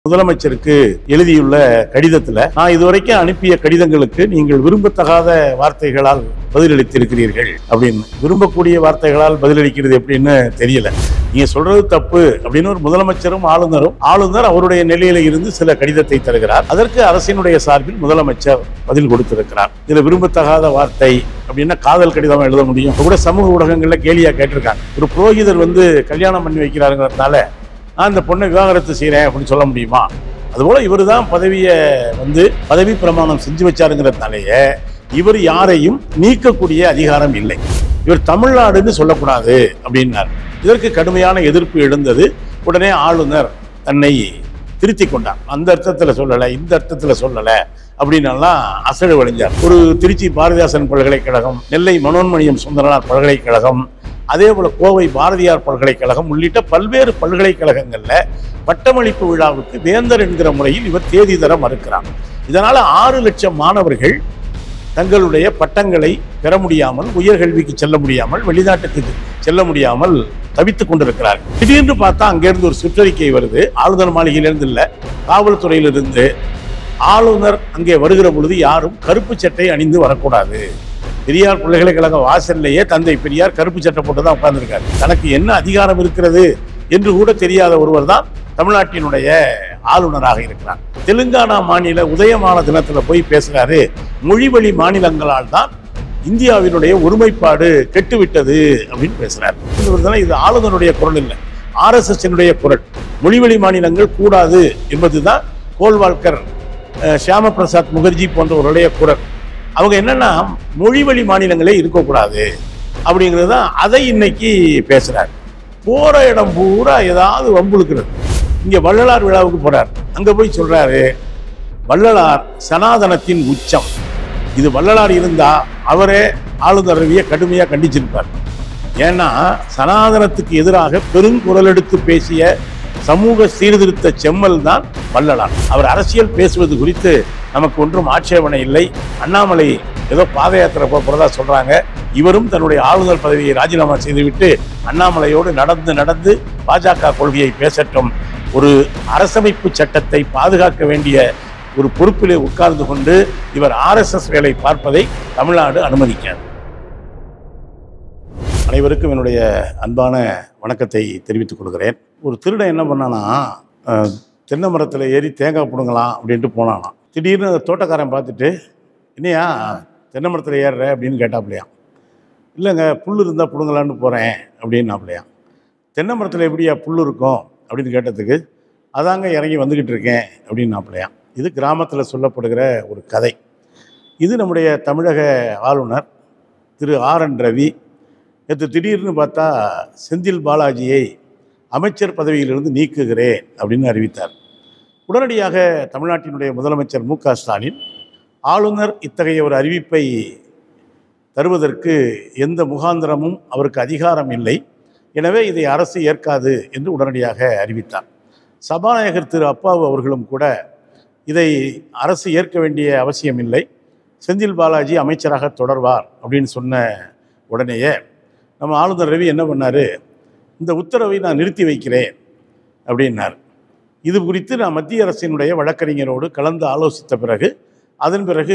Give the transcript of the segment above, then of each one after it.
முதலமைச்சருக்கு எழுதியுள்ள கடிதத்துல நான் இதுவரைக்கும் அனுப்பிய கடிதங்களுக்கு நீங்கள் விரும்பத்தகாத வார்த்தைகளால் பதிலளித்திருக்கிறீர்கள் அப்படின்னு விரும்பக்கூடிய வார்த்தைகளால் பதிலளிக்கிறது எப்படின்னு தெரியல நீங்க சொல்றது தப்பு அப்படின்னு ஒரு முதலமைச்சரும் ஆளுநரும் ஆளுநர் அவருடைய நிலையில இருந்து சில கடிதத்தை தருகிறார் அதற்கு அரசினுடைய சார்பில் முதலமைச்சர் பதில் கொடுத்திருக்கிறார் இதுல விரும்பத்தகாத வார்த்தை அப்படின்னா காதல் கடிதம் எழுத முடியும் இப்ப கூட சமூக ஊடகங்கள்ல கேலியா கேட்டிருக்காங்க ஒரு புரோகிதர் வந்து கல்யாணம் பண்ணி வைக்கிறாருங்கிறதுனால நான் இந்த பொண்ணை விவாகரத்து செய்கிறேன் அப்படின்னு சொல்ல முடியுமா அதுபோல இவர் தான் பதவியை வந்து பதவி பிரமாணம் செஞ்சு வச்சாருங்கிறதுனாலேயே இவர் யாரையும் நீக்கக்கூடிய அதிகாரம் இல்லை இவர் தமிழ்நாடுன்னு சொல்லக்கூடாது அப்படின்னார் இதற்கு கடுமையான எதிர்ப்பு எழுந்தது உடனே ஆளுநர் தன்னை திருத்தி கொண்டார் அந்த அர்த்தத்தில் சொல்லலை இந்த அர்த்தத்தில் சொல்லலை அப்படின்னெல்லாம் அசடு வழிஞ்சார் ஒரு திருச்சி பாரதிதாசன் பல்கலைக்கழகம் நெல்லை மனோன்மணியம் சுந்தரனார் பல்கலைக்கழகம் அதே போல கோவை பாரதியார் பல்கலைக்கழகம் உள்ளிட்ட பல்வேறு பல்கலைக்கழகங்கள்ல பட்டமளிப்பு விழாவுக்கு வேந்தர் என்கிற முறையில் இவர் தேதி தர மறுக்கிறார் இதனால ஆறு லட்சம் மாணவர்கள் தங்களுடைய பட்டங்களை பெற முடியாமல் உயர்கல்விக்கு செல்ல முடியாமல் வெளிநாட்டுக்கு செல்ல முடியாமல் தவித்துக் கொண்டிருக்கிறார்கள் திடீர்னு பார்த்தா அங்கிருந்து ஒரு சுற்றறிக்கை வருது ஆளுநர் மாளிகையிலிருந்து இல்ல காவல்துறையிலிருந்து ஆளுநர் அங்கே வருகிற பொழுது யாரும் கருப்பு சட்டை அணிந்து வரக்கூடாது பெரியார் பல்கலைக்கழக வாசல்லையே தந்தை பெரியார் கருப்பு சட்டை போட்டு தான் உட்கார்ந்திருக்காரு தனக்கு என்ன அதிகாரம் இருக்கிறது என்று கூட தெரியாத ஒருவர் தான் தமிழ்நாட்டினுடைய ஆளுநராக இருக்கிறார் தெலுங்கானா மாநில உதயமான தினத்துல போய் பேசுறாரு மொழிவழி மாநிலங்களால் தான் இந்தியாவினுடைய ஒருமைப்பாடு கெட்டுவிட்டது அப்படின்னு பேசுறாரு இவர் தானே இது ஆளுநருடைய குரல் இல்லை ஆர்எஸ்எஸ் குரல் மொழிவழி மாநிலங்கள் கூடாது என்பதுதான் கோல்வால்கர் அஹ், ஷியாம பிரசாத் முகர்ஜி போன்றவருடைய குரல் அவங்க என்னன்னா மொழிவழி மாநிலங்களே இருக்கக்கூடாது அப்படிங்கிறது தான் அதை இன்னைக்கு பேசுறாரு போற இடம் பூரா ஏதாவது வம்புழுக்கிறது இங்க வள்ளலார் விழாவுக்கு போறார் அங்க போய் சொல்றாரு வள்ளலார் சனாதனத்தின் உச்சம் இது வள்ளலார் இருந்தா அவரே ஆளுநர் ரவியை கடுமையா கண்டிச்சிருப்பார் ஏன்னா சனாதனத்துக்கு எதிராக பெருங்குரல் எடுத்து பேசிய சமூக சீர்திருத்த செம்மல் தான் வள்ளலார் அவர் அரசியல் பேசுவது குறித்து நமக்கு ஒன்றும் ஆட்சேபனை இல்லை அண்ணாமலை ஏதோ பாத யாத்திரை போக போறதா சொல்றாங்க இவரும் தன்னுடைய ஆளுநர் பதவியை ராஜினாமா செய்துவிட்டு அண்ணாமலையோடு நடந்து நடந்து பாஜக கொள்கையை பேசட்டும் ஒரு அரசமைப்பு சட்டத்தை பாதுகாக்க வேண்டிய ஒரு பொறுப்பிலே உட்கார்ந்து கொண்டு இவர் ஆர்எஸ்எஸ் வேலை பார்ப்பதை தமிழ்நாடு அனுமதிக்காது அனைவருக்கும் என்னுடைய அன்பான வணக்கத்தை தெரிவித்துக் கொள்கிறேன் ஒரு திருடன் என்ன பண்ணானா அஹ், தென்னை மரத்தில் ஏறி தேங்காய் பிடுங்கலாம் அப்படின்ட்டு போனானாம் திடீர்னு அந்த தோட்டக்காரன் பார்த்துட்டு என்னையா தென்னை மரத்தில் ஏறுற அப்படின்னு கேட்டாப்லையாம் இல்லைங்க புல் இருந்தால் பிடுங்கலான்னு போகிறேன் அப்படின்னாப்லையாம் தென்னை மரத்தில் எப்படியா புல் இருக்கும் அப்படின்னு கேட்டதுக்கு அதாங்க இறங்கி வந்துக்கிட்டு இருக்கேன் அப்படின்னாப்லையாம் இது கிராமத்தில் சொல்லப்படுகிற ஒரு கதை இது நம்முடைய தமிழக ஆளுநர் திரு ஆர் என் ரவி நேற்று திடீர்னு பார்த்தா செந்தில் பாலாஜியை அமைச்சர் பதவியிலிருந்து நீக்குகிறேன் அப்படின்னு அறிவித்தார் உடனடியாக தமிழ்நாட்டினுடைய முதலமைச்சர் மு க ஸ்டாலின் ஆளுநர் இத்தகைய ஒரு அறிவிப்பை தருவதற்கு எந்த முகாந்திரமும் அவருக்கு அதிகாரம் இல்லை எனவே இதை அரசு ஏற்காது என்று உடனடியாக அறிவித்தார் சபாநாயகர் திரு அப்பாவு அவர்களும் கூட இதை அரசு ஏற்க வேண்டிய அவசியம் இல்லை செந்தில் பாலாஜி அமைச்சராக தொடர்வார் அப்படின்னு சொன்ன உடனேயே நம்ம ஆளுநர் ரவி என்ன பண்ணார் இந்த உத்தரவை நான் நிறுத்தி வைக்கிறேன் அப்படின்னார் இது குறித்து நான் மத்திய அரசினுடைய வழக்கறிஞரோடு கலந்து ஆலோசித்த பிறகு அதன் பிறகு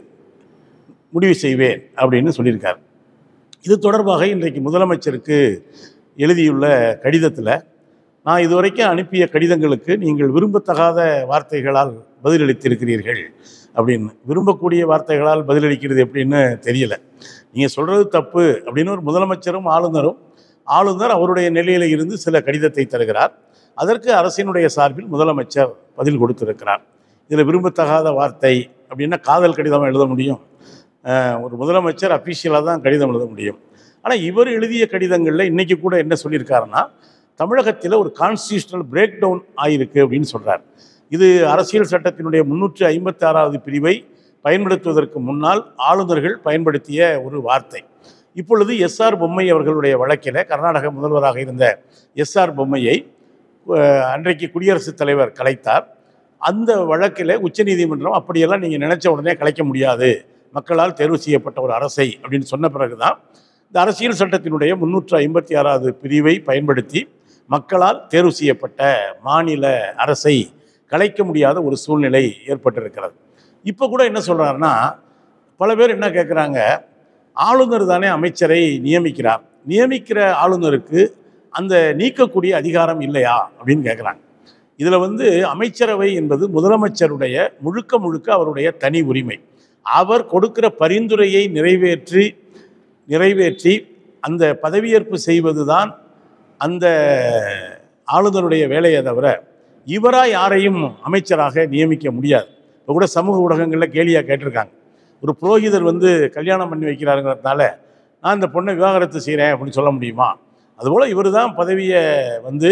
முடிவு செய்வேன் அப்படின்னு சொல்லியிருக்கார் இது தொடர்பாக இன்றைக்கு முதலமைச்சருக்கு எழுதியுள்ள கடிதத்தில் நான் இதுவரைக்கும் அனுப்பிய கடிதங்களுக்கு நீங்கள் விரும்பத்தகாத வார்த்தைகளால் பதிலளித்திருக்கிறீர்கள் அப்படின்னு விரும்பக்கூடிய வார்த்தைகளால் பதிலளிக்கிறது எப்படின்னு தெரியல நீங்கள் சொல்கிறது தப்பு அப்படின்னு ஒரு முதலமைச்சரும் ஆளுநரும் ஆளுநர் அவருடைய நிலையில இருந்து சில கடிதத்தை தருகிறார் அதற்கு அரசினுடைய சார்பில் முதலமைச்சர் பதில் கொடுத்திருக்கிறார் இதில் விரும்பத்தகாத வார்த்தை அப்படின்னா காதல் கடிதம் எழுத முடியும் அஹ் ஒரு முதலமைச்சர் அஃபீஷியலாக தான் கடிதம் எழுத முடியும் ஆனால் இவர் எழுதிய கடிதங்களில் இன்னைக்கு கூட என்ன சொல்லியிருக்காருன்னா தமிழகத்தில் ஒரு கான்ஸ்டியூஷனல் பிரேக் டவுன் ஆயிருக்கு அப்படின்னு சொல்றார் இது அரசியல் சட்டத்தினுடைய முன்னூற்றி ஐம்பத்தி ஆறாவது பிரிவை பயன்படுத்துவதற்கு முன்னால் ஆளுநர்கள் பயன்படுத்திய ஒரு வார்த்தை இப்பொழுது எஸ்ஆர் பொம்மை அவர்களுடைய வழக்கில் கர்நாடக முதல்வராக இருந்த எஸ்ஆர் பொம்மையை அஹ், அன்றைக்கு குடியரசுத் தலைவர் கலைத்தார் அந்த வழக்கில் உச்சநீதிமன்றம் அப்படியெல்லாம் நீங்கள் நினைச்ச உடனே கலைக்க முடியாது மக்களால் தேர்வு செய்யப்பட்ட ஒரு அரசை அப்படின்னு சொன்ன பிறகுதான் இந்த அரசியல் சட்டத்தினுடைய முன்னூற்று ஐம்பத்தி ஆறாவது பிரிவை பயன்படுத்தி மக்களால் தேர்வு செய்யப்பட்ட மாநில அரசை கலைக்க முடியாத ஒரு சூழ்நிலை ஏற்பட்டிருக்கிறது இப்போ கூட என்ன சொல்கிறாருன்னா பல பேர் என்ன கேட்குறாங்க ஆளுநர் தானே அமைச்சரை நியமிக்கிறார் நியமிக்கிற ஆளுநருக்கு அந்த நீக்கக்கூடிய அதிகாரம் இல்லையா அப்படின்னு கேட்குறாங்க இதில் வந்து அமைச்சரவை என்பது முதலமைச்சருடைய முழுக்க முழுக்க அவருடைய தனி உரிமை அவர் கொடுக்கிற பரிந்துரையை நிறைவேற்றி நிறைவேற்றி அந்த பதவியேற்பு செய்வது தான் அந்த ஆளுநருடைய வேலையை தவிர இவராக யாரையும் அமைச்சராக நியமிக்க முடியாது இப்போ கூட சமூக ஊடகங்களில் கேலியாக கேட்டிருக்காங்க ஒரு புரோகிதர் வந்து கல்யாணம் பண்ணி வைக்கிறாருங்கிறதுனால நான் இந்த பொண்ணை விவாகரத்து செய்கிறேன் அப்படின்னு சொல்ல முடியுமா அதுபோல் இவர் தான் பதவியை வந்து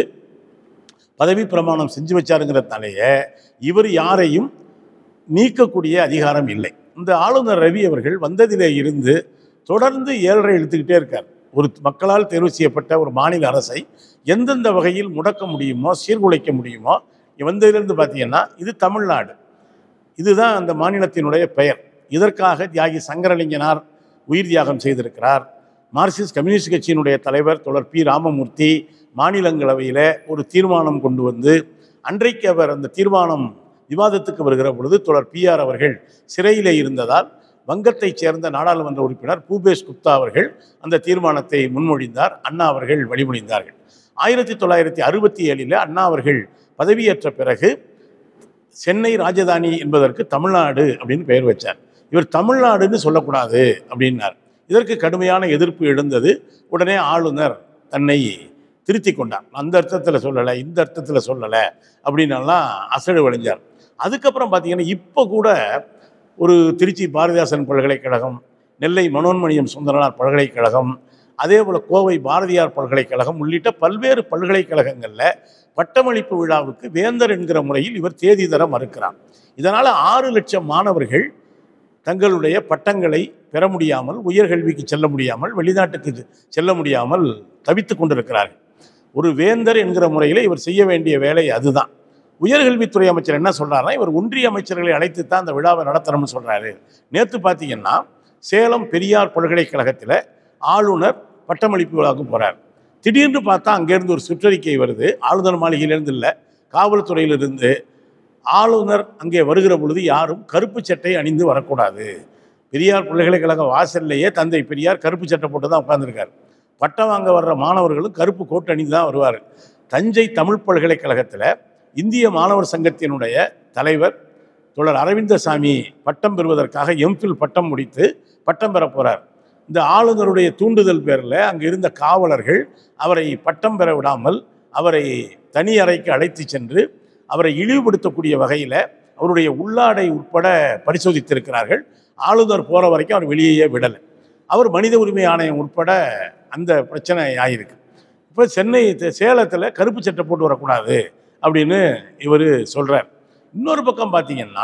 பதவி பிரமாணம் செஞ்சு வச்சாருங்கிறதுனாலேயே இவர் யாரையும் நீக்கக்கூடிய அதிகாரம் இல்லை இந்த ஆளுநர் ரவி அவர்கள் வந்ததிலே இருந்து தொடர்ந்து ஏழரை இழுத்துக்கிட்டே இருக்கார் ஒரு மக்களால் தேர்வு செய்யப்பட்ட ஒரு மாநில அரசை எந்தெந்த வகையில் முடக்க முடியுமோ சீர்குலைக்க முடியுமோ இங்க வந்ததிலிருந்து பார்த்தீங்கன்னா இது தமிழ்நாடு இதுதான் அந்த மாநிலத்தினுடைய பெயர் இதற்காக தியாகி சங்கரலிங்கனார் உயிர் தியாகம் செய்திருக்கிறார் மார்க்சிஸ்ட் கம்யூனிஸ்ட் கட்சியினுடைய தலைவர் தொடர் பி ராமமூர்த்தி மாநிலங்களவையில் ஒரு தீர்மானம் கொண்டு வந்து அன்றைக்கு அவர் அந்த தீர்மானம் விவாதத்துக்கு வருகிற பொழுது தொடர் பிஆர் அவர்கள் சிறையிலே இருந்ததால் வங்கத்தைச் சேர்ந்த நாடாளுமன்ற உறுப்பினர் பூபேஷ் குப்தா அவர்கள் அந்த தீர்மானத்தை முன்மொழிந்தார் அண்ணா அவர்கள் வழிமொழிந்தார்கள் ஆயிரத்தி தொள்ளாயிரத்தி அறுபத்தி ஏழில் அண்ணா அவர்கள் பதவியேற்ற பிறகு சென்னை ராஜதானி என்பதற்கு தமிழ்நாடு அப்படின்னு பெயர் வச்சார் இவர் தமிழ்நாடுன்னு சொல்லக்கூடாது அப்படின்னார் இதற்கு கடுமையான எதிர்ப்பு எழுந்தது உடனே ஆளுநர் தன்னை திருத்தி கொண்டார் அந்த அர்த்தத்தில் சொல்லலை இந்த அர்த்தத்தில் சொல்லலை அப்படின்னெல்லாம் அசடு வழிஞ்சார் அதுக்கப்புறம் பார்த்தீங்கன்னா இப்போ கூட ஒரு திருச்சி பாரதிதாசன் பல்கலைக்கழகம் நெல்லை மனோன்மணியம் சுந்தரனார் பல்கலைக்கழகம் அதே போல் கோவை பாரதியார் பல்கலைக்கழகம் உள்ளிட்ட பல்வேறு பல்கலைக்கழகங்களில் பட்டமளிப்பு விழாவுக்கு வேந்தர் என்கிற முறையில் இவர் தேதி தர மறுக்கிறார் இதனால் ஆறு லட்சம் மாணவர்கள் தங்களுடைய பட்டங்களை பெற முடியாமல் உயர்கல்விக்கு செல்ல முடியாமல் வெளிநாட்டுக்கு செல்ல முடியாமல் தவித்து கொண்டிருக்கிறார்கள் ஒரு வேந்தர் என்கிற முறையில் இவர் செய்ய வேண்டிய வேலை அதுதான் உயர்கல்வித்துறை அமைச்சர் என்ன சொல்றாருன்னா இவர் ஒன்றிய அமைச்சர்களை அழைத்து தான் அந்த விழாவை நடத்தணும்னு சொல்றாரு நேற்று பார்த்தீங்கன்னா சேலம் பெரியார் பல்கலைக்கழகத்தில் ஆளுநர் பட்டமளிப்பு விழாவுக்கு போறார் திடீர்னு பார்த்தா அங்கேருந்து ஒரு சுற்றறிக்கை வருது ஆளுநர் மாளிகையிலேருந்து இல்லை காவல்துறையிலிருந்து ஆளுநர் அங்கே வருகிற பொழுது யாரும் கருப்பு சட்டை அணிந்து வரக்கூடாது பெரியார் பல்கலைக்கழக வாசல்லையே தந்தை பெரியார் கருப்பு சட்டை போட்டு தான் உட்காந்துருக்கார் பட்டம் வாங்க வர்ற மாணவர்களும் கருப்பு கோட் அணிந்து தான் வருவார் தஞ்சை தமிழ் பல்கலைக்கழகத்தில் இந்திய மாணவர் சங்கத்தினுடைய தலைவர் தோழர் அரவிந்தசாமி பட்டம் பெறுவதற்காக எம்ஃபில் பட்டம் முடித்து பட்டம் பெற போகிறார் இந்த ஆளுநருடைய தூண்டுதல் பேரில் அங்கே இருந்த காவலர்கள் அவரை பட்டம் பெற விடாமல் அவரை தனி அறைக்கு அழைத்து சென்று அவரை இழிவுபடுத்தக்கூடிய வகையில் அவருடைய உள்ளாடை உட்பட பரிசோதித்திருக்கிறார்கள் ஆளுநர் போகிற வரைக்கும் அவர் வெளியே விடலை அவர் மனித உரிமை ஆணையம் உட்பட அந்த பிரச்சனை ஆயிருக்கு இப்போ சென்னை த- சேலத்தில் கருப்பு சட்டை போட்டு வரக்கூடாது அப்படின்னு இவர் சொல்கிறார் இன்னொரு பக்கம் பார்த்தீங்கன்னா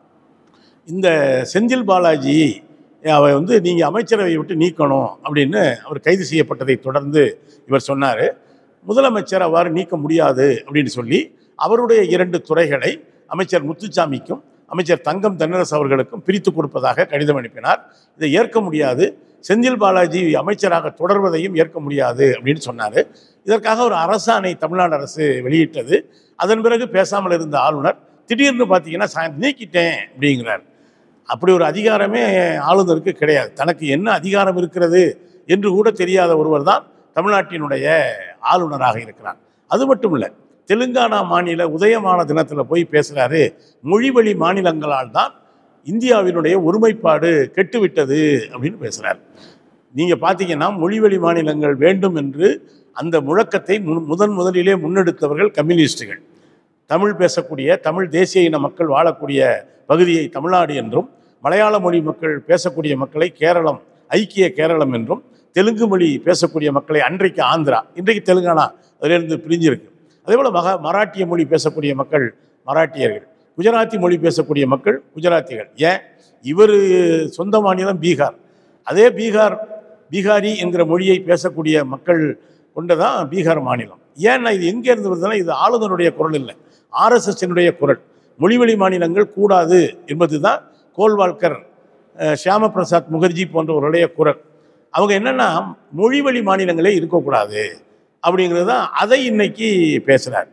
இந்த செந்தில் பாலாஜி அவரை வந்து நீங்கள் அமைச்சரவையை விட்டு நீக்கணும் அப்படின்னு அவர் கைது செய்யப்பட்டதை தொடர்ந்து இவர் சொன்னார் முதலமைச்சர் அவ்வாறு நீக்க முடியாது அப்படின்னு சொல்லி அவருடைய இரண்டு துறைகளை அமைச்சர் முத்துச்சாமிக்கும் அமைச்சர் தங்கம் தென்னரசு அவர்களுக்கும் பிரித்து கொடுப்பதாக கடிதம் அனுப்பினார் இதை ஏற்க முடியாது செந்தில் பாலாஜி அமைச்சராக தொடர்வதையும் ஏற்க முடியாது அப்படின்னு சொன்னார் இதற்காக ஒரு அரசாணை தமிழ்நாடு அரசு வெளியிட்டது அதன் பிறகு பேசாமல் இருந்த ஆளுநர் திடீர்னு பார்த்தீங்கன்னா சாய் நீக்கிட்டேன் அப்படிங்கிறார் அப்படி ஒரு அதிகாரமே ஆளுநருக்கு கிடையாது தனக்கு என்ன அதிகாரம் இருக்கிறது என்று கூட தெரியாத ஒருவர் தான் தமிழ்நாட்டினுடைய ஆளுநராக இருக்கிறார் அது மட்டும் இல்லை தெலுங்கானா மாநில உதயமான தினத்தில் போய் பேசுகிறாரு மொழிவழி மாநிலங்களால் தான் இந்தியாவினுடைய ஒருமைப்பாடு கெட்டுவிட்டது அப்படின்னு பேசுகிறார் நீங்கள் பார்த்தீங்கன்னா மொழிவழி மாநிலங்கள் வேண்டும் என்று அந்த முழக்கத்தை மு- முதன் முதலிலே முன்னெடுத்தவர்கள் கம்யூனிஸ்டுகள் தமிழ் பேசக்கூடிய தமிழ் தேசிய இன மக்கள் வாழக்கூடிய பகுதியை தமிழ்நாடு என்றும் மலையாள மொழி மக்கள் பேசக்கூடிய மக்களை கேரளம் ஐக்கிய கேரளம் என்றும் தெலுங்கு மொழி பேசக்கூடிய மக்களை அன்றைக்கு ஆந்திரா இன்றைக்கு தெலுங்கானா அதிலிருந்து பிரிஞ்சிருக்கு அதே போல் மகா மராட்டிய மொழி பேசக்கூடிய மக்கள் மராட்டியர்கள் குஜராத்தி மொழி பேசக்கூடிய மக்கள் குஜராத்திகள் ஏன் இவர் சொந்த மாநிலம் பீகார் அதே பீகார் பீகாரி என்கிற மொழியை பேசக்கூடிய மக்கள் கொண்டதான் பீகார் மாநிலம் ஏன்னா இது எங்கே இருந்து வருதுன்னா இது ஆளுநருடைய குரல் இல்லை ஆர்எஸ்எஸ்னுடைய குரல் மொழிவழி மாநிலங்கள் கூடாது என்பது தான் கோல்வால்கர் அஹ், ஷியாம பிரசாத் முகர்ஜி போன்றவர்களுடைய குரல் அவங்க என்னன்னா மொழிவழி மாநிலங்களே இருக்கக்கூடாது அப்படிங்கிறது தான் அதை இன்னைக்கு பேசுகிறார்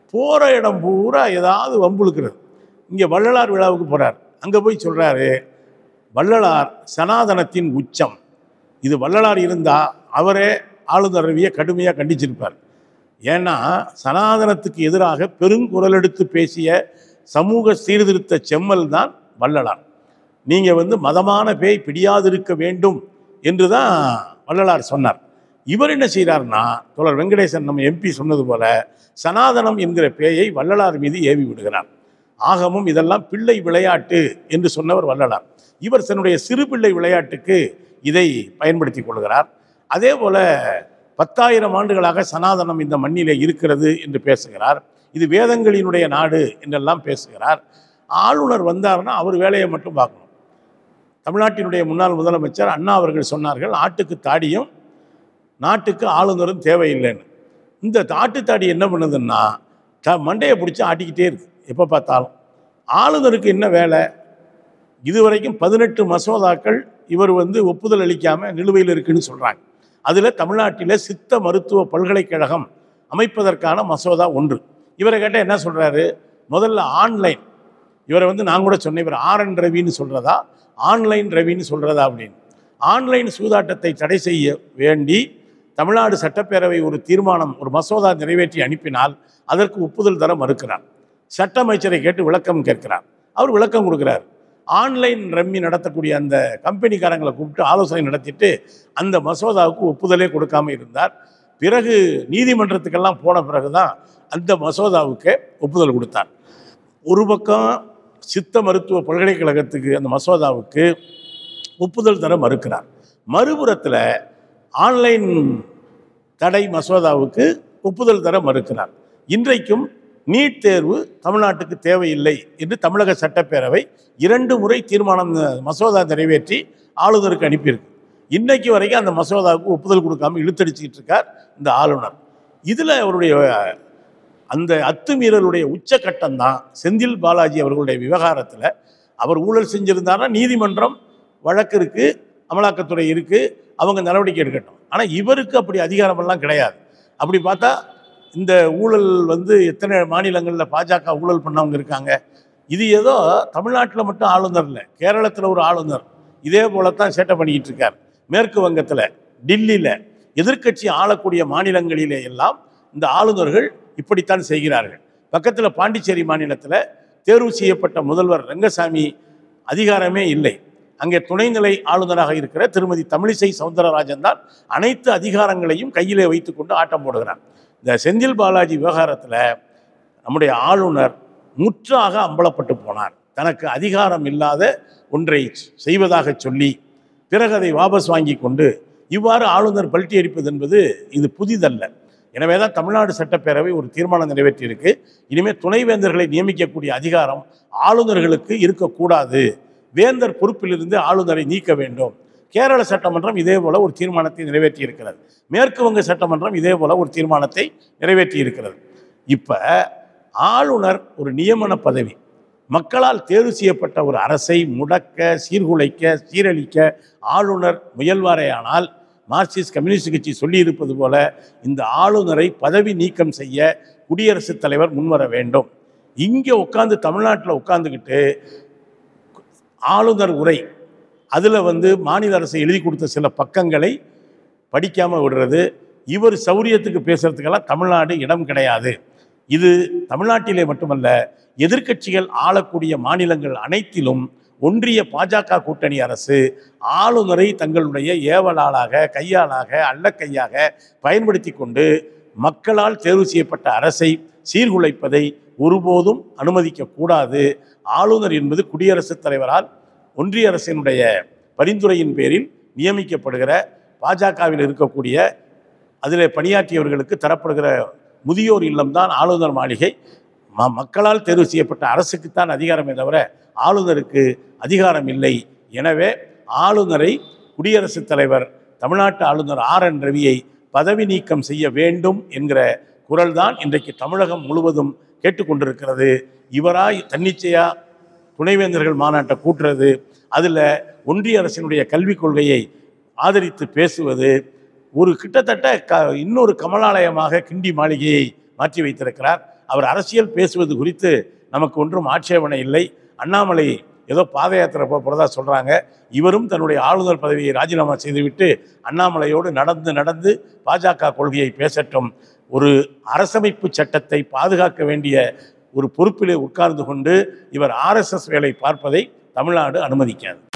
போகிற இடம் பூரா ஏதாவது வம்புழுக்கிறது இங்கே வள்ளலார் விழாவுக்கு போகிறார் அங்கே போய் சொல்கிறாரு வள்ளலார் சனாதனத்தின் உச்சம் இது வள்ளலார் இருந்தால் அவரே ஆளுநர் ரவியை கடுமையாக கண்டிச்சிருப்பார் ஏன்னா சனாதனத்துக்கு எதிராக பெருங்குரல் எடுத்து பேசிய சமூக சீர்திருத்த செம்மல் தான் வள்ளலார் நீங்கள் வந்து மதமான பேய் பிடியாதிருக்க வேண்டும் என்று தான் வள்ளலார் சொன்னார் இவர் என்ன செய்கிறார்னா தோழர் வெங்கடேசன் நம்ம எம்பி சொன்னது போல சனாதனம் என்கிற பேயை வள்ளலார் மீது ஏவி விடுகிறார் ஆகமும் இதெல்லாம் பிள்ளை விளையாட்டு என்று சொன்னவர் வள்ளலார் இவர் தன்னுடைய சிறு பிள்ளை விளையாட்டுக்கு இதை பயன்படுத்தி கொள்கிறார் அதே போல பத்தாயிரம் ஆண்டுகளாக சனாதனம் இந்த மண்ணிலே இருக்கிறது என்று பேசுகிறார் இது வேதங்களினுடைய நாடு என்றெல்லாம் பேசுகிறார் ஆளுநர் வந்தார்னா அவர் வேலையை மட்டும் பார்க்கணும் தமிழ்நாட்டினுடைய முன்னாள் முதலமைச்சர் அண்ணா அவர்கள் சொன்னார்கள் ஆட்டுக்கு தாடியும் நாட்டுக்கு ஆளுநரும் தேவையில்லைன்னு இந்த ஆட்டு தாடி என்ன பண்ணுதுன்னா த மண்டையை பிடிச்சி ஆட்டிக்கிட்டே இருக்கு எப்போ பார்த்தாலும் ஆளுநருக்கு என்ன வேலை இதுவரைக்கும் பதினெட்டு மசோதாக்கள் இவர் வந்து ஒப்புதல் அளிக்காமல் நிலுவையில் இருக்குன்னு சொல்கிறாங்க அதில் தமிழ்நாட்டில் சித்த மருத்துவ பல்கலைக்கழகம் அமைப்பதற்கான மசோதா ஒன்று இவரை கேட்டால் என்ன சொல்கிறாரு முதல்ல ஆன்லைன் இவரை வந்து நான் கூட சொன்னேன் இவர் ஆர்என் ரவின்னு சொல்கிறதா ஆன்லைன் ரவின்னு சொல்கிறதா அப்படின்னு ஆன்லைன் சூதாட்டத்தை தடை செய்ய வேண்டி தமிழ்நாடு சட்டப்பேரவை ஒரு தீர்மானம் ஒரு மசோதா நிறைவேற்றி அனுப்பினால் அதற்கு ஒப்புதல் தர மறுக்கிறார் சட்ட அமைச்சரை கேட்டு விளக்கம் கேட்கிறார் அவர் விளக்கம் கொடுக்கிறார் ஆன்லைன் ரம்மி நடத்தக்கூடிய அந்த கம்பெனிக்காரங்களை கூப்பிட்டு ஆலோசனை நடத்திட்டு அந்த மசோதாவுக்கு ஒப்புதலே கொடுக்காம இருந்தார் பிறகு நீதிமன்றத்துக்கெல்லாம் போன பிறகு தான் அந்த மசோதாவுக்கு ஒப்புதல் கொடுத்தார் ஒரு பக்கம் சித்த மருத்துவ பல்கலைக்கழகத்துக்கு அந்த மசோதாவுக்கு ஒப்புதல் தர மறுக்கிறார் மறுபுறத்தில் ஆன்லைன் தடை மசோதாவுக்கு ஒப்புதல் தர மறுக்கிறார் இன்றைக்கும் நீட் தேர்வு தமிழ்நாட்டுக்கு தேவையில்லை என்று தமிழக சட்டப்பேரவை இரண்டு முறை தீர்மானம் அஹ், மசோதா நிறைவேற்றி ஆளுநருக்கு அனுப்பியிருக்கு இன்னைக்கு வரைக்கும் அந்த மசோதாவுக்கு ஒப்புதல் கொடுக்காம இழுத்தடிச்சுக்கிட்டு இருக்கார் இந்த ஆளுநர் இதில் அவருடைய அந்த அத்துமீறலுடைய உச்சக்கட்டம் தான் செந்தில் பாலாஜி அவர்களுடைய விவகாரத்தில் அவர் ஊழல் செஞ்சிருந்தாருன்னா நீதிமன்றம் வழக்கு இருக்கு அமலாக்கத்துறை இருக்கு அவங்க நடவடிக்கை எடுக்கட்டும் ஆனால் இவருக்கு அப்படி அதிகாரமெல்லாம் கிடையாது அப்படி பார்த்தா இந்த ஊழல் வந்து எத்தனை மாநிலங்களில் பாஜக ஊழல் பண்ணவங்க இருக்காங்க இது ஏதோ தமிழ்நாட்டில் மட்டும் ஆளுநர் இல்லை கேரளத்தில் ஒரு ஆளுநர் இதே போலத்தான் சேட்டை பண்ணிக்கிட்டு இருக்கார் மேற்கு வங்கத்தில் டில்லியில் எதிர்க்கட்சி ஆளக்கூடிய மாநிலங்களிலே எல்லாம் இந்த ஆளுநர்கள் இப்படித்தான் செய்கிறார்கள் பக்கத்தில் பாண்டிச்சேரி மாநிலத்தில் தேர்வு செய்யப்பட்ட முதல்வர் ரங்கசாமி அதிகாரமே இல்லை அங்கே துணைநிலை ஆளுநராக இருக்கிற திருமதி தமிழிசை சவுந்தரராஜன் தான் அனைத்து அதிகாரங்களையும் கையிலே வைத்துக்கொண்டு ஆட்டம் போடுகிறார் இந்த செந்தில் பாலாஜி விவகாரத்தில் நம்முடைய ஆளுநர் முற்றாக அம்பலப்பட்டு போனார் தனக்கு அதிகாரம் இல்லாத ஒன்றை செய்வதாக சொல்லி பிறகு அதை வாபஸ் வாங்கி கொண்டு இவ்வாறு ஆளுநர் பல்ட்டி அடிப்பது என்பது இது புதிதல்ல எனவே தான் தமிழ்நாடு சட்டப்பேரவை ஒரு தீர்மானம் நிறைவேற்றியிருக்கு இனிமேல் துணைவேந்தர்களை நியமிக்கக்கூடிய அதிகாரம் ஆளுநர்களுக்கு இருக்கக்கூடாது வேந்தர் பொறுப்பிலிருந்து ஆளுநரை நீக்க வேண்டும் கேரள சட்டமன்றம் இதே போல ஒரு தீர்மானத்தை நிறைவேற்றி இருக்கிறது மேற்கு வங்க சட்டமன்றம் இதே போல ஒரு தீர்மானத்தை நிறைவேற்றி இருக்கிறது இப்போ ஆளுநர் ஒரு நியமன பதவி மக்களால் தேர்வு செய்யப்பட்ட ஒரு அரசை முடக்க சீர்குலைக்க சீரழிக்க ஆளுநர் முயல்வாரேயானால் மார்க்சிஸ்ட் கம்யூனிஸ்ட் கட்சி சொல்லியிருப்பது போல இந்த ஆளுநரை பதவி நீக்கம் செய்ய குடியரசுத் தலைவர் முன்வர வேண்டும் இங்கே உட்காந்து தமிழ்நாட்டில் உட்காந்துக்கிட்டு ஆளுநர் உரை அதில் வந்து மாநில அரசு எழுதி கொடுத்த சில பக்கங்களை படிக்காமல் விடுறது இவர் சௌரியத்துக்கு பேசுறதுக்கெல்லாம் தமிழ்நாடு இடம் கிடையாது இது தமிழ்நாட்டிலே மட்டுமல்ல எதிர்க்கட்சிகள் ஆளக்கூடிய மாநிலங்கள் அனைத்திலும் ஒன்றிய பாஜக கூட்டணி அரசு ஆளுநரை தங்களுடைய ஏவலாளாக கையாளாக அல்லக்கையாக பயன்படுத்தி கொண்டு மக்களால் தேர்வு செய்யப்பட்ட அரசை சீர்குலைப்பதை ஒருபோதும் அனுமதிக்க கூடாது ஆளுநர் என்பது குடியரசுத் தலைவரால் ஒன்றிய அரசினுடைய பரிந்துரையின் பேரில் நியமிக்கப்படுகிற பாஜகவில் இருக்கக்கூடிய அதில் பணியாற்றியவர்களுக்கு தரப்படுகிற முதியோர் இல்லம்தான் ஆளுநர் மாளிகை ம- மக்களால் தேர்வு செய்யப்பட்ட அரசுக்குத்தான் அதிகாரமே தவிர ஆளுநருக்கு அதிகாரம் இல்லை எனவே ஆளுநரை குடியரசுத் தலைவர் தமிழ்நாட்டு ஆளுநர் ஆர் என் ரவியை பதவி நீக்கம் செய்ய வேண்டும் என்கிற குரல்தான் இன்றைக்கு தமிழகம் முழுவதும் கேட்டுக்கொண்டிருக்கிறது இவராய் தன்னிச்சையா துணைவேந்தர்கள் மாநாட்டை கூட்டுறது அதில் ஒன்றிய அரசினுடைய கல்விக் கொள்கையை ஆதரித்து பேசுவது ஒரு கிட்டத்தட்ட க இன்னொரு கமலாலயமாக கிண்டி மாளிகையை மாற்றி வைத்திருக்கிறார் அவர் அரசியல் பேசுவது குறித்து நமக்கு ஒன்றும் ஆட்சேபனை இல்லை அண்ணாமலை ஏதோ பாத யாத்திரை போக போகிறதா சொல்கிறாங்க இவரும் தன்னுடைய ஆளுநர் பதவியை ராஜினாமா செய்துவிட்டு அண்ணாமலையோடு நடந்து நடந்து பாஜக கொள்கையை பேசட்டும் ஒரு அரசமைப்பு சட்டத்தை பாதுகாக்க வேண்டிய ஒரு பொறுப்பிலே உட்கார்ந்து கொண்டு இவர் ஆர்எஸ்எஸ் வேலை பார்ப்பதை தமிழ்நாடு அனுமதிக்காது